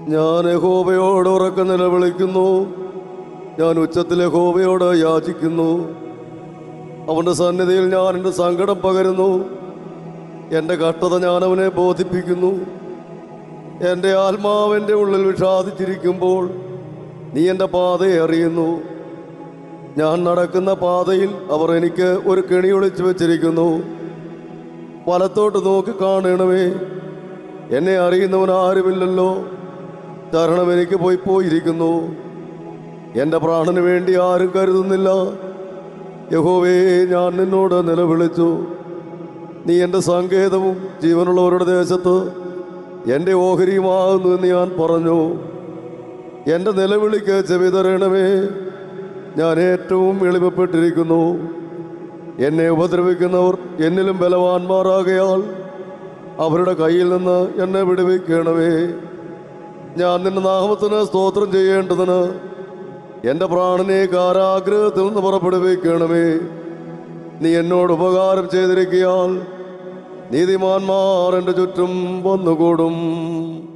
ഞാൻ യഹോവയോട് ഉറക്കം നിലവിളിക്കുന്നു ഞാൻ ഉച്ചത്തിൽ യഹോവയോട് യാചിക്കുന്നു അവൻ്റെ സന്നിധിയിൽ ഞാൻ എൻ്റെ സങ്കടം പകരുന്നു എൻ്റെ കഷ്ടത ഞാൻ അവനെ ബോധിപ്പിക്കുന്നു എൻ്റെ ആത്മാവിൻ്റെ ഉള്ളിൽ വിഷാദിച്ചിരിക്കുമ്പോൾ നീ എൻ്റെ പാതയെ അറിയുന്നു ഞാൻ നടക്കുന്ന പാതയിൽ അവർ എനിക്ക് ഒരു കെണി ഒളിച്ചു വെച്ചിരിക്കുന്നു വലത്തോട്ട് നോക്കി കാണണമേ എന്നെ അറിയുന്നവൻ ആരുമില്ലല്ലോ തരണം എനിക്ക് പോയി പോയിരിക്കുന്നു എൻ്റെ പ്രാണന് വേണ്ടി ആരും കരുതുന്നില്ല യഹോവേ ഞാൻ നിന്നോട് നിലവിളിച്ചു നീ എൻ്റെ സങ്കേതവും ജീവനുള്ളവരുടെ ദേശത്ത് എൻ്റെ ഓഹരിയുമാകുന്നു എന്ന് ഞാൻ പറഞ്ഞു എൻ്റെ നിലവിളിക്ക് ചെവി തരണമേ ഞാൻ ഏറ്റവും എളിമപ്പെട്ടിരിക്കുന്നു എന്നെ ഉപദ്രവിക്കുന്നവർ എന്നിലും ബലവാന്മാരാകയാൽ അവരുടെ കയ്യിൽ നിന്ന് എന്നെ വിടുവിക്കണമേ ഞാൻ നിന്റെ നാമത്തിന് സ്തോത്രം ചെയ്യേണ്ടതിന് എൻ്റെ പ്രാണനെ കാരാഗ്രഹത്തിൽ നിന്ന് പുറപ്പെടുവിക്കണമേ നീ എന്നോട് ഉപകാരം ചെയ്തിരിക്കയാൽ നീതിമാന്മാർ എൻ്റെ ചുറ്റും വന്നുകൂടും